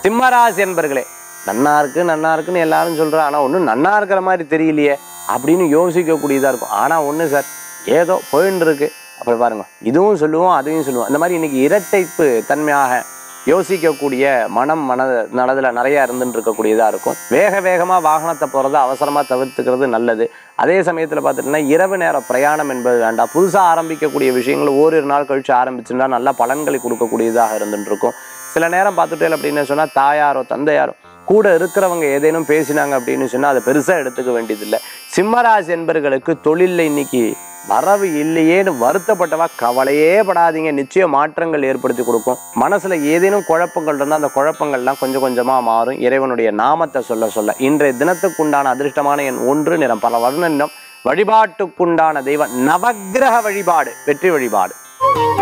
சிம்மராசி என்பர்களே நன்னா இருக்கு நன்னா இருக்குன்னு எல்லாரும் சொல்றா ஆனா ஒன்றும் நன்னா இருக்கிற மாதிரி தெரியலையே அப்படின்னு யோசிக்கக்கூடியதா இருக்கும் ஆனா ஒண்ணு சார் ஏதோ போயின்னு இருக்கு அப்படி பாருங்க இதுவும் சொல்லுவோம் அதையும் சொல்லுவோம் இந்த மாதிரி இன்னைக்கு இரட்டைப்பு தன்மையாக யோசிக்கக்கூடிய மனம் மன நலதில் நிறைய இருந்துட்டு இருக்கக்கூடியதாக இருக்கும் வேக வேகமாக வாகனத்தை போகிறத அவசரமாக தவிர்த்துக்கிறது நல்லது அதே சமயத்தில் பார்த்துட்டிங்கன்னா இரவு நேர பிரயாணம் என்பது வேண்டாம் புதுசாக ஆரம்பிக்கக்கூடிய விஷயங்கள் ஓரிரு நாள் கழிச்சு ஆரம்பிச்சுன்னா நல்ல பலன்களை கொடுக்கக்கூடியதாக இருந்துட்டு இருக்கும் சில நேரம் பார்த்துட்டே அப்படின்னு சொன்னால் தாயாரோ தந்தையாரோ கூட இருக்கிறவங்க ஏதேனும் பேசினாங்க அப்படின்னு சொன்னால் அதை பெருசாக எடுத்துக்க வேண்டியதில்லை சிம்மராசி என்பர்களுக்கு தொழிலில் இன்னைக்கு வரவு இல்லையேன்னு வருத்தப்பட்டவா கவலையே படாதீங்க நிச்சயம் மாற்றங்கள் ஏற்படுத்தி கொடுக்கும் மனசுல ஏதேனும் குழப்பங்கள் இருந்தால் அந்த குழப்பங்கள்லாம் கொஞ்சம் கொஞ்சமா மாறும் இறைவனுடைய நாமத்தை சொல்ல சொல்ல இன்றைய தினத்துக்குண்டான அதிர்ஷ்டமான எண் ஒன்று நிறம் பல வர்ணம் வழிபாட்டுக்குண்டான தெய்வம் நவக்கிரக வழிபாடு வெற்றி வழிபாடு